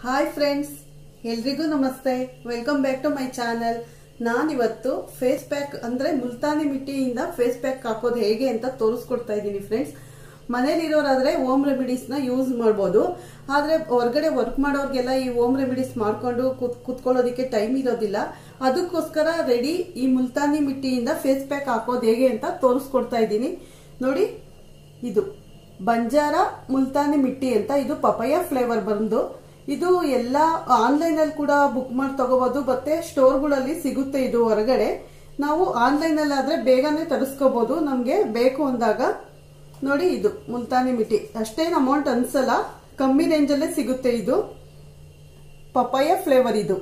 hi friends ಎಲ್ರಿಗೂ ನಮಸ್ತೆ welcome back to my channel ನಾನಿವತ್ತು ಫೇಸ್ ಪ್ಯಾಕ್ ಅಂದ್ರೆ ಮುಲ್ತಾನಿ ಮಿಟ್ಟಿಯಿಂದ ಫೇಸ್ ಪ್ಯಾಕ್ ಹಾಕೋದು ಹೇಗೆ ಅಂತ ತೋರಿಸ್ಕೊಡ್ತಾ ಇದ್ದೀನಿ ಫ್ರೆಂಡ್ಸ್ ಮನೇಲಿರೋರಾದ್ರೆ ಹೋಮ್ ರೆಮಿಡೀಸ್ ನ ಯೂಸ್ ಮಾಡ್ಬೋದು ಆದ್ರೆ ಹೊರಗಡೆ ವರ್ಕ್ ಮಾಡೋರ್ಗೆಲ್ಲ ಈ ಹೋಮ್ ರೆಮಿಡೀಸ್ ಮಾಡ್ಕೊಂಡು ಕೂತ್ ಕೂತ್ಕೊಳ್ಳೋದಕ್ಕೆ ಟೈಮ್ ಇರೋದಿಲ್ಲ ಅದಕ್ಕೋಸ್ಕರ ರೆಡಿ ಈ ಮುಲ್ತಾನಿ ಮಿಟ್ಟಿಯಿಂದ ಫೇಸ್ ಪ್ಯಾಕ್ ಹಾಕೋದು ಹೇಗೆ ಅಂತ ತೋರಿಸ್ಕೊಡ್ತಾ ಇದ್ದೀನಿ ನೋಡಿ ಇದು ಬಂಜಾರ ಮುಲ್ತಾನಿ ಮಿಟ್ಟಿ ಅಂತ ಇದು ಪಪಯ ಫ್ಲೇವರ್ ಬಂದು ಇದು ಎಲ್ಲ ಆನ್ಲೈನ್ ಅಲ್ಲಿ ಕೂಡ ಬುಕ್ ಮಾಡಿ ತಗೋಬಹುದು ಮತ್ತೆ ಸ್ಟೋರ್ಗಳಲ್ಲಿ ಸಿಗುತ್ತೆ ಇದು ಹೊರಗಡೆ ನಾವು ಆನ್ಲೈನ್ ಅಲ್ಲಿ ಆದ್ರೆ ಬೇಗನೆ ತರಿಸ್ಕೋಬಹುದು ನಮ್ಗೆ ಬೇಕು ಅಂದಾಗ ನೋಡಿ ಇದು ಮುಲ್ತಾನಿ ಮಿಟ್ಟಿ ಅಷ್ಟೇನು ಅಮೌಂಟ್ ಅನ್ಸಲ್ಲ ಕಮ್ಮಿ ರೇಂಜ್ ಅಲ್ಲೇ ಸಿಗುತ್ತೆ ಇದು ಪಪಾಯ ಫ್ಲೇವರ್ ಇದು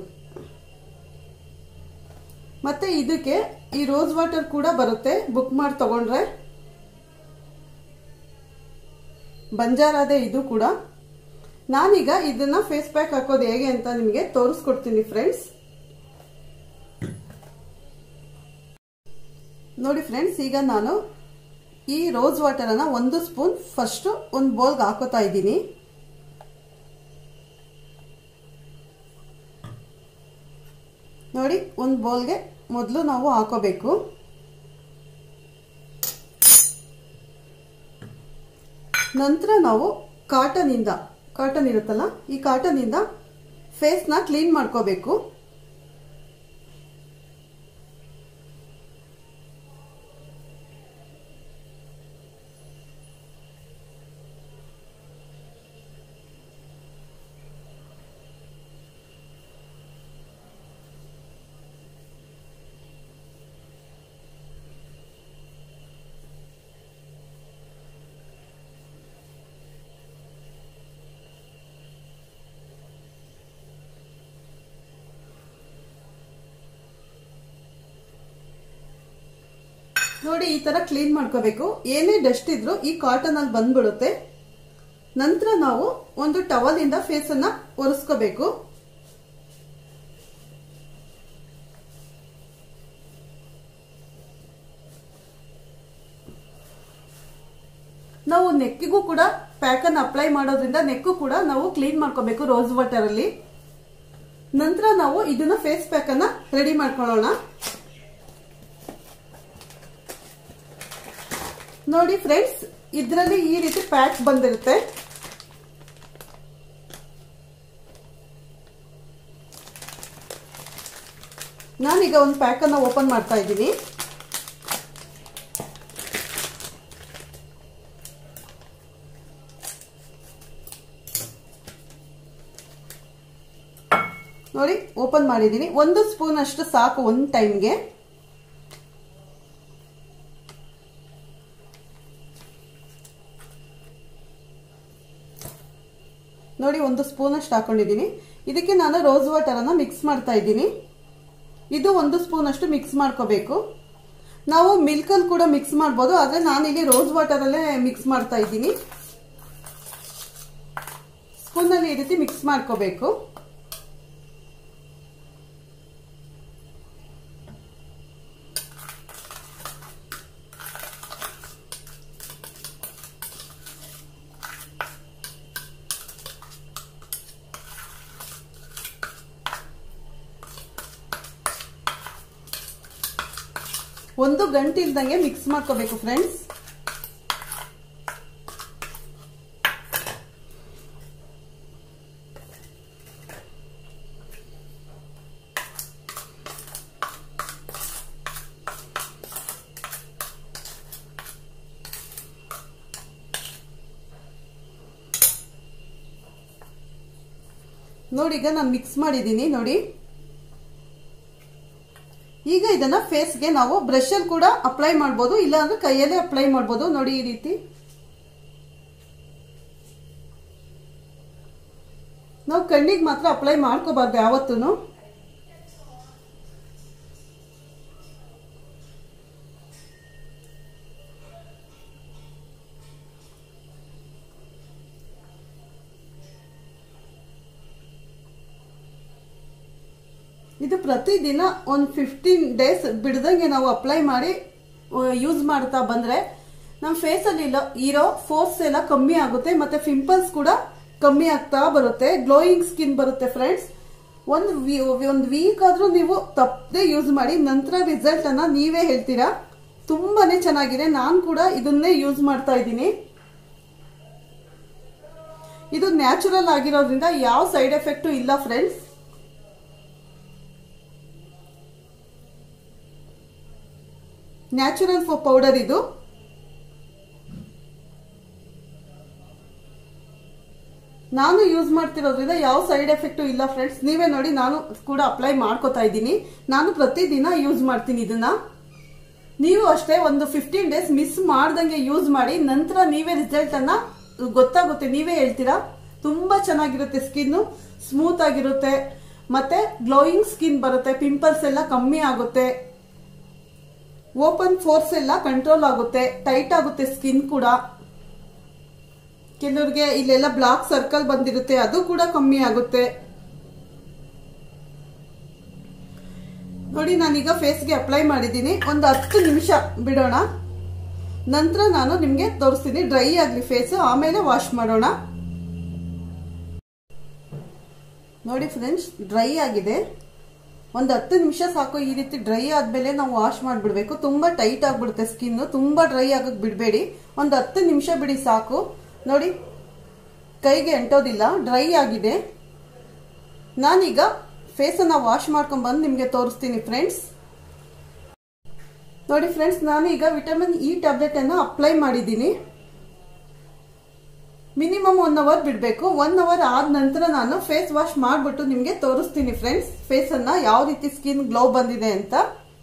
ಮತ್ತೆ ಇದಕ್ಕೆ ಈ ರೋಸ್ ವಾಟರ್ ಕೂಡ ಬರುತ್ತೆ ಬುಕ್ ಮಾಡಿ ತಗೊಂಡ್ರೆ ಬಂಜಾರದೆ ಇದು ಕೂಡ ನಾನೀಗ ಇದನ್ನ ಫೇಸ್ ಪ್ಯಾಕ್ ಹಾಕೋದು ಹೇಗೆ ಅಂತ ನಿಮಗೆ ತೋರಿಸ್ಕೊಡ್ತೀನಿ ಫ್ರೆಂಡ್ಸ್ ನೋಡಿ ಫ್ರೆಂಡ್ಸ್ ಈಗ ನಾನು ಈ ರೋಸ್ ವಾಟರ್ ಅನ್ನ ಒಂದು ಸ್ಪೂನ್ ಫಸ್ಟ್ ಒಂದು ಬೌಲ್ಗೆ ಹಾಕೋತಾ ಇದ್ದೀನಿ ನೋಡಿ ಒಂದು ಬೌಲ್ಗೆ ಮೊದಲು ನಾವು ಹಾಕೋಬೇಕು ನಂತರ ನಾವು ಕಾಟನ್ ಇಂದ ಕಾಟನ್ ಇರುತ್ತಲ್ಲ ಈ ಕಾಟನ್ ಇಂದ ಫೇಸ್ ನ ಕ್ಲೀನ್ ಮಾಡ್ಕೋಬೇಕು ನೋಡಿ ಈ ತರ ಕ್ಲೀನ್ ಮಾಡ್ಕೋಬೇಕು ಏನೇ ಡಸ್ಟ್ ಇದ್ರು ಈ ಕಾಟನ್ ಅಲ್ಲಿ ಬಂದ್ಬಿಡುತ್ತೆ ನಂತರ ನಾವು ಒಂದು ಟವಲ್ ಇಂದ ಫೇಸ್ ಅನ್ನ ಒರೆಸ್ಕೋಬೇಕು ನಾವು ನೆಕ್ಕಿಗೂ ಕೂಡ ಪ್ಯಾಕ್ ಅನ್ನು ಅಪ್ಲೈ ಮಾಡೋದ್ರಿಂದ ನೆಕ್ಕು ಕೂಡ ನಾವು ಕ್ಲೀನ್ ಮಾಡ್ಕೋಬೇಕು ರೋಸ್ ವಾಟರ್ ಅಲ್ಲಿ ನಂತರ ನಾವು ಇದನ್ನ ಫೇಸ್ ಪ್ಯಾಕ್ ಅನ್ನ ರೆಡಿ ಮಾಡ್ಕೊಳ್ಳೋಣ ನೋಡಿ ಫ್ರೆಂಡ್ಸ್ ಇದರಲ್ಲಿ ಈ ರೀತಿ ಪ್ಯಾಕ್ ಬಂದಿರುತ್ತೆ ನಾನೀಗ ಒಂದು ಪ್ಯಾಕ್ ಅನ್ನ ಓಪನ್ ಮಾಡ್ತಾ ಇದ್ದೀನಿ ನೋಡಿ ಓಪನ್ ಮಾಡಿದ್ದೀನಿ ಒಂದು ಸ್ಪೂನ್ ಅಷ್ಟು ಸಾಕು ಒಂದು ಟೈಮ್ಗೆ ನೋಡಿ ಒಂದು ಸ್ಪೂನ್ ಅಷ್ಟು ಹಾಕೊಂಡಿದ್ದೀನಿ ಇದಕ್ಕೆ ನಾನು ರೋಸ್ ವಾಟರ್ ಅನ್ನ ಮಿಕ್ಸ್ ಮಾಡ್ತಾ ಇದ್ದೀನಿ ಇದು ಒಂದು ಸ್ಪೂನ್ ಅಷ್ಟು ಮಿಕ್ಸ್ ಮಾಡ್ಕೋಬೇಕು ನಾವು ಮಿಲ್ಕ್ ಅಲ್ಲಿ ಕೂಡ ಮಿಕ್ಸ್ ಮಾಡ್ಬೋದು ಆದ್ರೆ ನಾನಿಲ್ಲಿ ರೋಸ್ ವಾಟರ್ ಅಲ್ಲೇ ಮಿಕ್ಸ್ ಮಾಡ್ತಾ ಇದ್ದೀನಿ ಸ್ಪೂನ್ ಅಲ್ಲಿ ಈ ರೀತಿ ಮಿಕ್ಸ್ ಮಾಡ್ಕೋಬೇಕು ಒಂದು ಗಂಟೆ ಇಲ್ದಂಗೆ ಮಿಕ್ಸ್ ಮಾಡ್ಕೋಬೇಕು ಫ್ರೆಂಡ್ಸ್ ನೋಡಿ ಈಗ ನಾನು ಮಿಕ್ಸ್ ಮಾಡಿದ್ದೀನಿ ನೋಡಿ ಈಗ ಇದನ್ನ ಫೇಸ್ಗೆ ನಾವು ಬ್ರಷ್ ಅಲ್ಲಿ ಕೂಡ ಅಪ್ಲೈ ಮಾಡ್ಬೋದು ಇಲ್ಲ ಅಂದ್ರೆ ಕೈಯಲ್ಲೇ ಅಪ್ಲೈ ಮಾಡ್ಬೋದು ನೋಡಿ ಈ ರೀತಿ ನಾವು ಕಣ್ಣಿಗೆ ಮಾತ್ರ ಅಪ್ಲೈ ಮಾಡ್ಕೋಬಾರ್ದು ಯಾವತ್ತೂ ಇದು ಪ್ರತಿದಿನ ಒಂದು ಫಿಫ್ಟೀನ್ ಡೇಸ್ ಬಿಡ್ದಂಗೆ ನಾವು ಅಪ್ಲೈ ಮಾಡಿ ಯೂಸ್ ಮಾಡ್ತಾ ಬಂದ್ರೆ ನಮ್ಮ ಫೇಸಲ್ಲಿ ಇರೋ ಫೋರ್ಸ್ ಎಲ್ಲ ಕಮ್ಮಿ ಆಗುತ್ತೆ ಮತ್ತೆ ಪಿಂಪಲ್ಸ್ ಕೂಡ ಕಮ್ಮಿ ಆಗ್ತಾ ಬರುತ್ತೆ ಗ್ಲೋಯಿಂಗ್ ಸ್ಕಿನ್ ಬರುತ್ತೆ ಫ್ರೆಂಡ್ಸ್ ಒಂದು ಒಂದು ವೀಕ್ ಆದ್ರೂ ನೀವು ತಪ್ಪದೆ ಯೂಸ್ ಮಾಡಿ ನಂತರ ರಿಸಲ್ಟ್ ಅನ್ನ ನೀವೇ ಹೇಳ್ತೀರಾ ತುಂಬಾನೇ ಚೆನ್ನಾಗಿದೆ ನಾನು ಕೂಡ ಇದನ್ನೇ ಯೂಸ್ ಮಾಡ್ತಾ ಇದ್ದೀನಿ ಇದು ನ್ಯಾಚುರಲ್ ಆಗಿರೋದ್ರಿಂದ ಯಾವ ಸೈಡ್ ಎಫೆಕ್ಟ್ ಇಲ್ಲ ಫ್ರೆಂಡ್ಸ್ ನ್ಯಾಚುರಲ್ ಪೌಡರ್ ಇದು ನಾನು ಯೂಸ್ ಮಾಡ್ತಿರೋದ್ರಿಂದ ಯಾವ ಸೈಡ್ ಎಫೆಕ್ಟ್ ಇಲ್ಲ ಫ್ರೆಂಡ್ಸ್ ನೀವೇ ನೋಡಿ ನಾನು ಕೂಡ ಅಪ್ಲೈ ಮಾಡ್ಕೋತಾ ಇದ್ದೀನಿ ನಾನು ಪ್ರತಿದಿನ ಯೂಸ್ ಮಾಡ್ತೀನಿ ಇದನ್ನ ನೀವು ಅಷ್ಟೇ ಒಂದು ಫಿಫ್ಟೀನ್ ಡೇಸ್ ಮಿಸ್ ಮಾಡ್ದಂಗೆ ಯೂಸ್ ಮಾಡಿ ನಂತರ ನೀವೇ ರಿಸಲ್ಟ್ ಅನ್ನ ಗೊತ್ತಾಗುತ್ತೆ ನೀವೇ ಹೇಳ್ತೀರಾ ತುಂಬಾ ಚೆನ್ನಾಗಿರುತ್ತೆ ಸ್ಕಿನ್ ಸ್ಮೂತ್ ಆಗಿರುತ್ತೆ ಮತ್ತೆ ಗ್ಲೋಯಿಂಗ್ ಸ್ಕಿನ್ ಬರುತ್ತೆ ಪಿಂಪಲ್ಸ್ ಎಲ್ಲ ಕಮ್ಮಿ ಆಗುತ್ತೆ ಓಪನ್ ಫೋರ್ಸ್ ಎಲ್ಲ ಕಂಟ್ರೋಲ್ ಆಗುತ್ತೆ ಟೈಟ್ ಆಗುತ್ತೆ ಸ್ಕಿನ್ ಕೂಡ ಕೆಲವ್ರಿಗೆ ಇಲ್ಲೆಲ್ಲ ಬ್ಲಾಕ್ ಸರ್ಕಲ್ ಬಂದಿರುತ್ತೆ ಅದು ಕೂಡ ಕಮ್ಮಿ ಆಗುತ್ತೆ ನೋಡಿ ನಾನೀಗ ಫೇಸ್ಗೆ ಅಪ್ಲೈ ಮಾಡಿದ್ದೀನಿ ಒಂದು ಹತ್ತು ನಿಮಿಷ ಬಿಡೋಣ ನಂತರ ನಾನು ನಿಮ್ಗೆ ತೋರಿಸ್ತೀನಿ ಡ್ರೈ ಆಗ್ಲಿ ಫೇಸ್ ಆಮೇಲೆ ವಾಶ್ ಮಾಡೋಣ ನೋಡಿ ಫ್ರೆಂಡ್ಸ್ ಡ್ರೈ ಆಗಿದೆ ಒಂದು ಹತ್ತು ನಿಮಿಷ ಸಾಕು ಈ ರೀತಿ ಡ್ರೈ ಆದ್ಮೇಲೆ ನಾವು ವಾಶ್ ಮಾಡಿಬಿಡ್ಬೇಕು ತುಂಬಾ ಟೈಟ್ ಆಗ್ಬಿಡುತ್ತೆ ಸ್ಕಿನ್ ತುಂಬಾ ಡ್ರೈ ಆಗಕ್ ಬಿಡಬೇಡಿ ಒಂದು ಹತ್ತು ನಿಮಿಷ ಬಿಡಿ ಸಾಕು ನೋಡಿ ಕೈಗೆ ಅಂಟೋದಿಲ್ಲ ಡ್ರೈ ಆಗಿದೆ ನಾನೀಗ ಫೇಸನ್ನ ವಾಶ್ ಮಾಡ್ಕೊಂಡ್ ಬಂದು ನಿಮಗೆ ತೋರಿಸ್ತೀನಿ ಫ್ರೆಂಡ್ಸ್ ನೋಡಿ ಫ್ರೆಂಡ್ಸ್ ನಾನು ಈಗ ವಿಟಮಿನ್ ಇ ಟ್ಯಾಬ್ಲೆಟ್ ಅನ್ನು ಅಪ್ಲೈ ಮಾಡಿದ್ದೀನಿ ಮಿನಿಮಮ್ ಒನ್ ಅವರ್ ಬಿಡಬೇಕು ಒನ್ ಅವರ್ ಆದ ನಂತರ ನಾನು ಫೇಸ್ ವಾಶ್ ಮಾಡಿಬಿಟ್ಟು ನಿಮಗೆ ತೋರಿಸ್ತೀನಿ ಫ್ರೆಂಡ್ಸ್ ಫೇಸ್ ಅನ್ನ ಯಾವ ರೀತಿ ಸ್ಕಿನ್ ಗ್ಲೋ ಬಂದಿದೆ ಅಂತ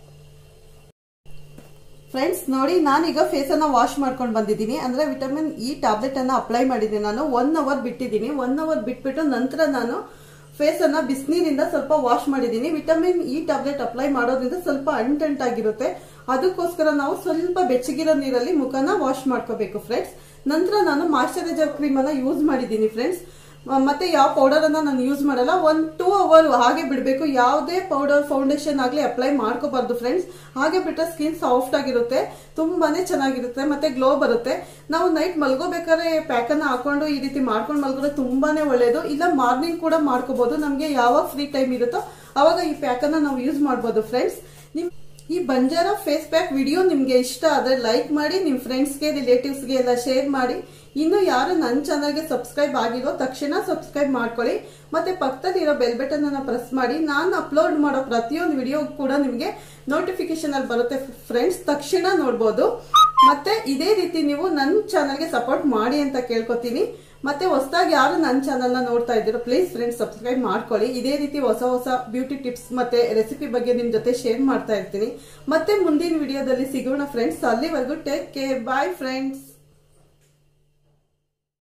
ಫ್ರೆಂಡ್ಸ್ ನೋಡಿ ನಾನೀಗ ಫೇಸ್ ಅನ್ನ ವಾಶ್ ಮಾಡ್ಕೊಂಡು ಬಂದಿದ್ದೀನಿ ಅಂದ್ರೆ ವಿಟಮಿನ್ ಇ ಟ್ಯಾಬ್ಲೆಟ್ ಅನ್ನ ಅಪ್ಲೈ ಮಾಡಿದ್ದೀನಿ ನಾನು ಒನ್ ಅವರ್ ಬಿಟ್ಟಿದ್ದೀನಿ ಒನ್ ಅವರ್ ಬಿಟ್ಬಿಟ್ಟು ನಂತರ ನಾನು ಫೇಸ್ ಅನ್ನ ಬಿಸಿನೀರಿಂದ ಸ್ವಲ್ಪ ವಾಶ್ ಮಾಡಿದ್ದೀನಿ ವಿಟಮಿನ್ ಇ ಟ್ಯಾಬ್ಲೆಟ್ ಅಪ್ಲೈ ಮಾಡೋದ್ರಿಂದ ಸ್ವಲ್ಪ ಅಂಟಂಟಾಗಿರುತ್ತೆ ಅದಕ್ಕೋಸ್ಕರ ನಾವು ಸ್ವಲ್ಪ ಬೆಚ್ಚಗಿರೋ ನೀರಲ್ಲಿ ಮುಖನ ವಾಶ್ ಮಾಡ್ಕೋಬೇಕು ಫ್ರೆಂಡ್ಸ್ ನಂತರ ನಾನು ಮಾಯಶ್ಚರೈಸರ್ ಕ್ರೀಮ್ ಅನ್ನ ಯೂಸ್ ಮಾಡಿದ್ದೀನಿ ಫ್ರೆಂಡ್ಸ್ ಮತ್ತೆ ಯಾವ ಪೌಡರ್ ಅನ್ನ ನಾನು ಯೂಸ್ ಮಾಡಲ್ಲ ಒಂದ್ ಟೂ ಅವರ್ ಹಾಗೆ ಬಿಡಬೇಕು ಯಾವುದೇ ಪೌಡರ್ ಫೌಂಡೇಶನ್ ಆಗ್ಲಿ ಅಪ್ಲೈ ಮಾಡ್ಕೋಬಾರ್ದು ಫ್ರೆಂಡ್ಸ್ ಹಾಗೆ ಬಿಟ್ಟರೆ ಸ್ಕಿನ್ ಸಾಫ್ಟ್ ಆಗಿರುತ್ತೆ ತುಂಬಾನೇ ಚೆನ್ನಾಗಿರುತ್ತೆ ಮತ್ತೆ ಗ್ಲೋ ಬರುತ್ತೆ ನಾವು ನೈಟ್ ಮಲ್ಗೋಬೇಕಾದ್ರೆ ಪ್ಯಾಕ್ ಅನ್ನ ಹಾಕೊಂಡು ಈ ರೀತಿ ಮಾಡ್ಕೊಂಡು ಮಲ್ಗೋದ್ರೆ ತುಂಬಾನೇ ಒಳ್ಳೇದು ಇಲ್ಲ ಮಾರ್ನಿಂಗ್ ಕೂಡ ಮಾಡ್ಕೋಬಹುದು ನಮ್ಗೆ ಯಾವಾಗ ಫ್ರೀ ಟೈಮ್ ಇರುತ್ತೋ ಅವಾಗ ಈ ಪ್ಯಾಕ್ ಅನ್ನ ನಾವು ಯೂಸ್ ಮಾಡಬಹುದು ಫ್ರೆಂಡ್ಸ್ ನಿಮ್ ಈ ಬಂಜಾರ ಫೇಸ್ ಪ್ಯಾಕ್ ವಿಡಿಯೋ ನಿಮ್ಗೆ ಇಷ್ಟ ಆದ್ರೆ ಲೈಕ್ ಮಾಡಿ ನಿಮ್ ಫ್ರೆಂಡ್ಸ್ಗೆ ರಿಲೇಟಿವ್ಸ್ಗೆ ಎಲ್ಲ ಶೇರ್ ಮಾಡಿ ಇನ್ನು ಯಾರು ನನ್ನ ಚಾನಲ್ಗೆ ಸಬ್ಸ್ಕ್ರೈಬ್ ಆಗಿರೋ ತಕ್ಷಣ ಸಬ್ಸ್ಕ್ರೈಬ್ ಮಾಡ್ಕೊಳ್ಳಿ ಮತ್ತೆ ಪಕ್ಕದಲ್ಲಿರೋ ಬೆಲ್ ಬಟನ್ ಅನ್ನ ಪ್ರೆಸ್ ಮಾಡಿ ನಾನು ಅಪ್ಲೋಡ್ ಮಾಡೋ ಪ್ರತಿಯೊಂದು ವಿಡಿಯೋ ಕೂಡ ನಿಮಗೆ ನೋಟಿಫಿಕೇಶನ್ ಅಲ್ಲಿ ಬರುತ್ತೆ ಫ್ರೆಂಡ್ಸ್ ತಕ್ಷಣ ನೋಡ್ಬೋದು ಮತ್ತೆ ಇದೇ ರೀತಿ ನೀವು ನನ್ನ ಚಾನಲ್ಗೆ ಸಪೋರ್ಟ್ ಮಾಡಿ ಅಂತ ಕೇಳ್ಕೊತೀನಿ ಮತ್ತೆ ಹೊಸದಾಗಿ ಯಾರು ನನ್ನ ಚಾನಲ್ ನ ನೋಡ್ತಾ ಇದ್ದೀರೋ ಪ್ಲೀಸ್ ಫ್ರೆಂಡ್ಸ್ ಸಬ್ಸ್ಕ್ರೈಬ್ ಮಾಡ್ಕೊಳ್ಳಿ ಇದೇ ರೀತಿ ಹೊಸ ಹೊಸ ಬ್ಯೂಟಿ ಟಿಪ್ಸ್ ಮತ್ತೆ ರೆಸಿಪಿ ಬಗ್ಗೆ ನಿಮ್ ಜೊತೆ ಶೇರ್ ಮಾಡ್ತಾ ಇರ್ತೀನಿ ಮತ್ತೆ ಮುಂದಿನ ವಿಡಿಯೋದಲ್ಲಿ ಸಿಗೋಣ ಫ್ರೆಂಡ್ಸ್ ಅಲ್ಲಿವರೆಗೂ ಟೇಕ್ ಕೇರ್ ಬಾಯ್ ಫ್ರೆಂಡ್ಸ್